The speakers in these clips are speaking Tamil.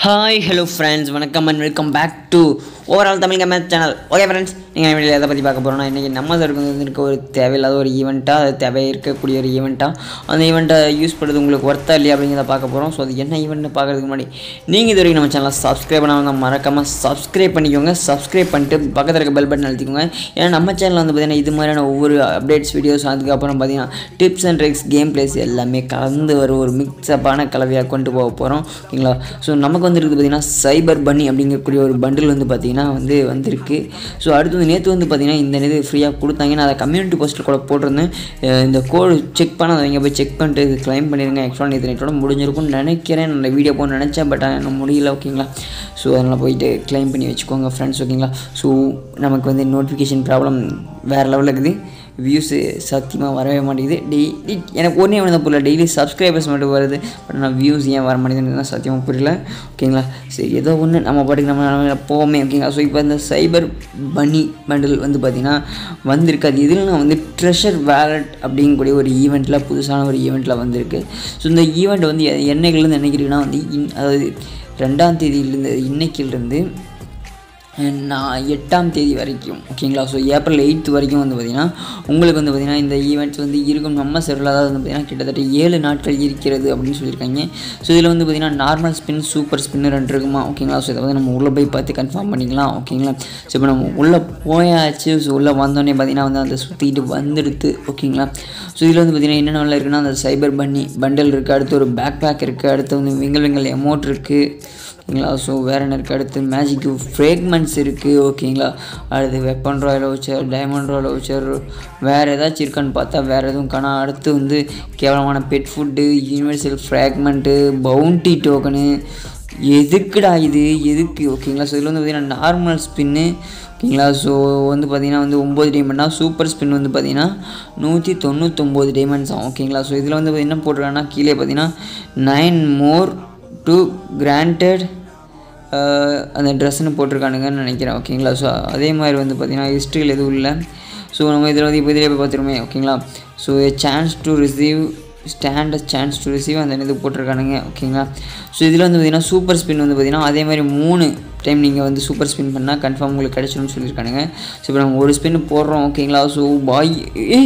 ஹாய் ஹலோ ஃப்ரெண்ட்ஸ் வணக்கம் and welcome back to overall Tamil கமேத் சேனல் ஓகே ஃப்ரெண்ட்ஸ் நீங்கள் வீடியோ எதை பற்றி பார்க்க போகிறோம்னா இன்றைக்கி நம்ம சைடுக்கு வந்து இருக்க ஒரு தேவையில்லாத ஒரு ஈவெண்ட்டாக அது தேவை இருக்கக்கூடிய ஒரு ஈவெண்ட்டாக அந்த ஈவெண்ட்டை யூஸ் பண்ணுறது உங்களுக்கு ஒர்த்தா இல்லையா அப்படிங்கிறத பார்க்க போகிறோம் ஸோ அது என்ன ஈவெண்ட்னு பார்க்கறதுக்கு முன்னாடி நீங்கள் இது வரைக்கும் நம்ம சேனலை சப்ஸ்கிரைப் பண்ணாமல் மறக்காமல் சப்ஸ்கிரைப் பண்ணிக்கோங்க சப்ஸ்கிரைப் பண்ணிட்டு பக்கத்தில் இருக்க பெல் பட்டன் அழுத்திக்கோங்க ஏன்னா நம்ம சேனலில் வந்து பார்த்திங்கன்னா இது மாதிரியான ஒவ்வொரு அப்டேட்ஸ் வீடியோஸ் அதுக்கப்புறம் பார்த்தீங்கன்னா tips and tricks game plays எல்லாமே கலந்து வர ஒரு மிக்சப்பான கலவையாக கொண்டு போக போகிறோம் ஓகேங்களா ஸோ நமக்கு வந்து இருக்குது பார்த்திங்கன்னா சைபர் பன்னி அப்படிங்கக்கூடிய ஒரு பண்டில் வந்து பார்த்திங்கன்னா வந்து வந்திருக்கு ஸோ அடுத்து வந்து நேற்று வந்து பார்த்திங்கன்னா இந்த இது ஃப்ரீயாக கொடுத்தாங்க நான் அதை கம்யூனிட்டி போஸ்ட்டில் கூட போட்டிருந்தேன் அஹ் இந்த கோடு செக் பண்ண அதை போய் செக் பண்ணிட்டு இது க்ளைம் பண்ணிடுங்க ஆக்சுவலாக நேற்று நைட்டோட முடிஞ்சிருக்கும்னு நினைக்கிறேன் நான் இந்த வீடியோ போக நினச்சேன் பட் ஆனால் முடியல ஓகேங்களா ஸோ அதனால் போயிட்டு க்ளைம் பண்ணி வச்சுக்கோங்க ஃப்ரெண்ட்ஸ் ஓகேங்களா ஸோ நமக்கு வந்து நோட்டிஃபிகேஷன் ப்ராப்ளம் வேறு லெவலில் இருக்குது வியூஸு சத்தியமாக வரவே மாட்டேங்குது டெய்லி எனக்கு ஒன்றே ஒன்று தான் புரியல டெய்லி சப்ஸ்கிரைபர்ஸ் மட்டும் வருது பட் நான் வியூஸ் ஏன் வர மாட்டேங்குதுன்னு சத்தியமாக புரியல ஓகேங்களா சரி ஏதோ ஒன்று நம்ம பாட்டுக்கு நம்ம நம்ம போவோமே ஓகேங்களா ஸோ இப்போ இந்த சைபர் பனி பண்டில் வந்து பார்த்திங்கன்னா வந்திருக்கு அது இதில் நான் வந்து ட்ரெஷர் வேலட் அப்படிங்கக்கூடிய ஒரு ஈவெண்ட்டில் புதுசான ஒரு ஈவெண்ட்டில் வந்திருக்கு ஸோ இந்த ஈவெண்ட் வந்து எ- என்னைக்குலேருந்து நினைக்கிறீங்கன்னா வந்து இன் அதாவது ரெண்டாம் தேதியிலேருந்து இன்னைக்கிலிருந்து நான் எட்டாம் தேதி வரைக்கும் ஓகேங்களா ஸோ ஏப்ரல் எயித்து வரைக்கும் வந்து பார்த்திங்கன்னா உங்களுக்கு வந்து பார்த்திங்கன்னா இந்த ஈவெண்ட்ஸ் வந்து இருக்கும் நம்ம செர்வில் அதாவது வந்து பார்த்திங்கன்னா கிட்டத்தட்ட ஏழு நாட்கள் இருக்கிறது அப்படின்னு சொல்லியிருக்காங்க ஸோ இதில் வந்து பார்த்திங்கன்னா நார்மல் ஸ்பின் சூப்பர் ஸ்பின்னு ரெண்டு இருக்குமா ஓகேங்களா ஸோ இதை வந்து நம்ம உள்ளே போய் பார்த்து கன்ஃபார்ம் பண்ணிக்கலாம் ஓகேங்களா ஸோ இப்போ நம்ம உள்ளே போயாச்சு ஸோ உள்ளே வந்தோடனே பார்த்திங்கன்னா வந்து அதை சுற்றிட்டு வந்துடுது ஓகேங்களா ஸோ இதில் வந்து பார்த்திங்கன்னா என்னென்ன இருக்குன்னா அந்த சைபர் பன்னி பண்டல் இருக்குது அடுத்து ஒரு பேக் பேக் இருக்குது அடுத்து வந்து விங்கல் விங்கல் எமௌண்ட் இருக்குது ஓகேங்களா ஸோ வேறு என்ன இருக்குது அடுத்து மேஜிக் ஃப்ரேக்மெண்ட்ஸ் இருக்குது ஓகேங்களா அடுத்து weapon royale voucher diamond royale voucher வேறு ஏதாச்சும் இருக்கான்னு பார்த்தா வேறு எதுவும் காணா அடுத்து வந்து கேவலமான pet food universal fragment bounty token எதுக்குடா இது எதுக்கு ஓகேங்களா ஸோ இதில் வந்து பார்த்திங்கன்னா நார்மல் ஸ்பின்னு ஓகேங்களா ஸோ வந்து பார்த்திங்கன்னா வந்து ஒம்பது டைமண்ட்னா சூப்பர் ஸ்பின் வந்து பார்த்திங்கன்னா நூற்றி தொண்ணூத்தொம்பது டைமண்ட்ஸ் ஆகும் ஓகேங்களா ஸோ இதில் வந்து என்ன போட்டிருக்காங்கன்னா கீழே பார்த்தீங்கன்னா நைன் மோர் டு கிராண்டட் அந்த ட்ரெஸ்ஸுன்னு போட்டிருக்கானுங்கன்னு நினைக்கிறேன் ஓகேங்களா ஸோ அதே மாதிரி வந்து பார்த்திங்கன்னா ஹிஸ்ட்ரியில் எதுவும் இல்லை ஸோ நம்ம இதில் வந்து இப்போ இதிலே போய் பார்த்துருமே ஓகேங்களா so a chance to receive stand chance to receive அந்த இது போட்டிருக்கானுங்க ஓகேங்களா ஸோ இதில் வந்து பார்த்திங்கன்னா சூப்பர் ஸ்பின் வந்து பார்த்திங்கன்னா அதே மாதிரி மூணு டைம் நீங்கள் வந்து சூப்பர் ஸ்பின் பண்ணால் கன்ஃபார்ம் உங்களுக்கு கிடச்சிடும்னு சொல்லியிருக்கானுங்க ஸோ இப்போ நம்ம ஒரு ஸ்பின் போடுறோம் ஓகேங்களா ஸோ பாய் ஏய்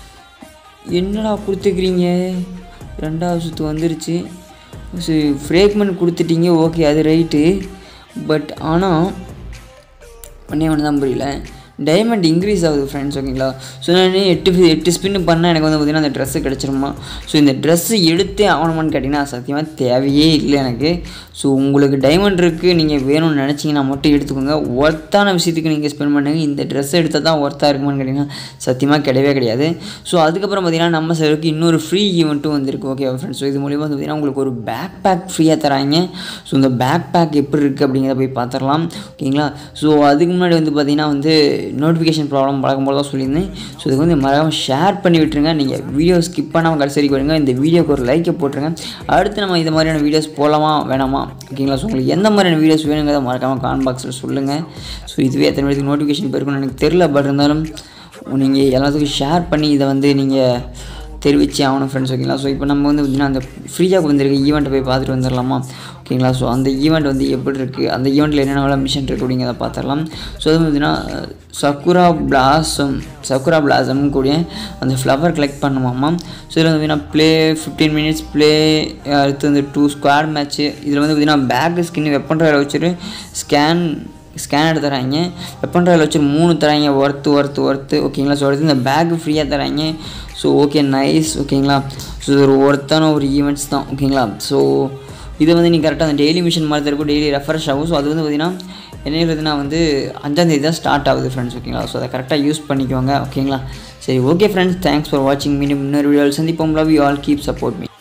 என்னடா கொடுத்துக்கிறீங்க ரெண்டாவது சுற்று வந்துருச்சு ஸோ ஃப்ரேக்மெண்ட் கொடுத்துட்டீங்க ஓகே அது ரைட்டு பட் ஆனால் ஒன்றே ஒன்று தான் புரியல டைமண்ட் இன்க்ரீஸ் ஆகுது ஃப்ரெண்ட்ஸ் ஓகேங்களா ஸோ நான் எட்டு எட்டு ஸ்பின் பண்ணால் எனக்கு வந்து பார்த்திங்கன்னா அந்த ட்ரெஸ்ஸு கிடச்சிருமா ஸோ இந்த ட்ரெஸ்ஸு எடுத்தே ஆகணுமான்னு கேட்டிங்கன்னா சத்தியமாக தேவையே இல்லை எனக்கு ஸோ உங்களுக்கு டைமண்ட் இருக்குது நீங்கள் வேணும்னு நினச்சிங்கன்னா மட்டும் எடுத்துக்கோங்க ஒர்த்தான விஷயத்துக்கு நீங்கள் ஸ்பெண்ட் பண்ணுங்க இந்த ட்ரெஸ் எடுத்தால் தான் ஒர்த்தாக இருக்குமான்னு கேட்டிங்கன்னா சத்தியமாக கிடையவே கிடையாது ஸோ அதுக்கப்புறம் பார்த்திங்கன்னா நம்ம சைடுக்கு இன்னொரு ஃப்ரீ ஈவெண்ட்டும் வந்திருக்கு ஓகே ஃப்ரெண்ட்ஸ் ஸோ இது மூலிமா வந்து பார்த்திங்கன்னா உங்களுக்கு ஒரு பேக் பேக் ஃப்ரீயாக தராங்க ஸோ இந்த பேக் பேக் எப்படி இருக்குது அப்படிங்கிறத போய் பார்த்துடலாம் ஓகேங்களா ஸோ அதுக்கு முன்னாடி வந்து பார்த்திங்கன்னா வந்து நோட்டிஃபிகேஷன் ப்ராப்ளம் வழக்கம் போல தான் சொல்லியிருந்தேன் ஸோ இதுக்கு வந்து மறக்காமல் ஷேர் பண்ணி விட்டுருங்க நீங்கள் வீடியோ ஸ்கிப் பண்ணாமல் கடைசி வரைக்கும் வருங்க இந்த வீடியோக்கு ஒரு லைக்கை போட்டுருங்க அடுத்து நம்ம இது மாதிரியான வீடியோஸ் போகலாமா வேணாமா ஓகேங்களா ஸோ உங்களுக்கு எந்த மாதிரியான வீடியோஸ் வேணுங்கிறத மறக்காமல் காமெண்ட் பாக்ஸில் சொல்லுங்கள் ஸோ இதுவே எத்தனை பேருக்கு நோட்டிஃபிகேஷன் போயிருக்குன்னு எனக்கு தெரில பட் இருந்தாலும் நீங்கள் எல்லாத்துக்கும் ஷேர் பண்ணி இதை வந்து நீங்கள் தெரிவிச்சு ஆகணும் ஃப்ரெண்ட்ஸ் ஓகேங்களா ஸோ இப்போ நம்ம வந்து பார்த்திங்கன்னா அந்த ஃப்ரீயாக வந்திருக்க ஈவெண்ட்டை போய் பார்த்துட்டு வந்துடலாமா ஓகேங்களா ஸோ அந்த ஈவெண்ட் வந்து எப்படி இருக்குது அந்த ஈவெண்ட்டில் என்னென்ன மிஷன் இருக்குது அப்படிங்கிறத பார்த்துடலாம் ஸோ அது பார்த்திங்கன்னா சக்குரா பிளாசம் சக்குரா பிளாசம் கூடிய அந்த ஃப்ளவர் கலெக்ட் பண்ணுமாமா ஸோ இதில் வந்து பார்த்திங்கன்னா ப்ளே ஃபிஃப்டீன் மினிட்ஸ் ப்ளே அடுத்து வந்து டூ ஸ்குவாட் மேட்ச்சு இதில் வந்து பார்த்திங்கன்னா பேக் ஸ்கின் வெப்பன் ட்ரையல் வச்சுட்டு ஸ்கேன் ஸ்கேன் எடுத்து தராங்க வெப்பன் ட்ரையல் வச்சு மூணு தராங்க ஒர்த்து ஒர்த்து ஒர்த்து ஓகேங்களா ஸோ அடுத்து இந்த பேக் ஃப்ரீயாக தராங்க ஸோ ஓகே நைஸ் ஓகேங்களா ஸோ இது ஒரு ஒர்த்தான ஒரு ஈவெண்ட்ஸ் தான் ஓகேங்களா ஸோ இதை வந்து நீங்கள் கரெக்டாக அந்த டெய்லி மிஷன் மாதிரி தான் இருக்கும் டெய்லி ரெஃப்ரெஷ் ஆகும் ஸோ அது வந்து பார்த்திங்கன்னா என்ன எழுதுனா வந்து அஞ்சாந்தேதி தான் ஸ்டார்ட் ஆகுது ஃப்ரெண்ட்ஸ் ஓகேங்களா ஸோ அதை கரெக்டாக யூஸ் பண்ணிக்கோங்க ஓகேங்களா சரி ஓகே ஃப்ரெண்ட்ஸ் தேங்க்ஸ் ஃபார் வாட்சிங் மீண்டும் இன்னொரு வீடியோவில் சந்திப்போம் love you all keep support me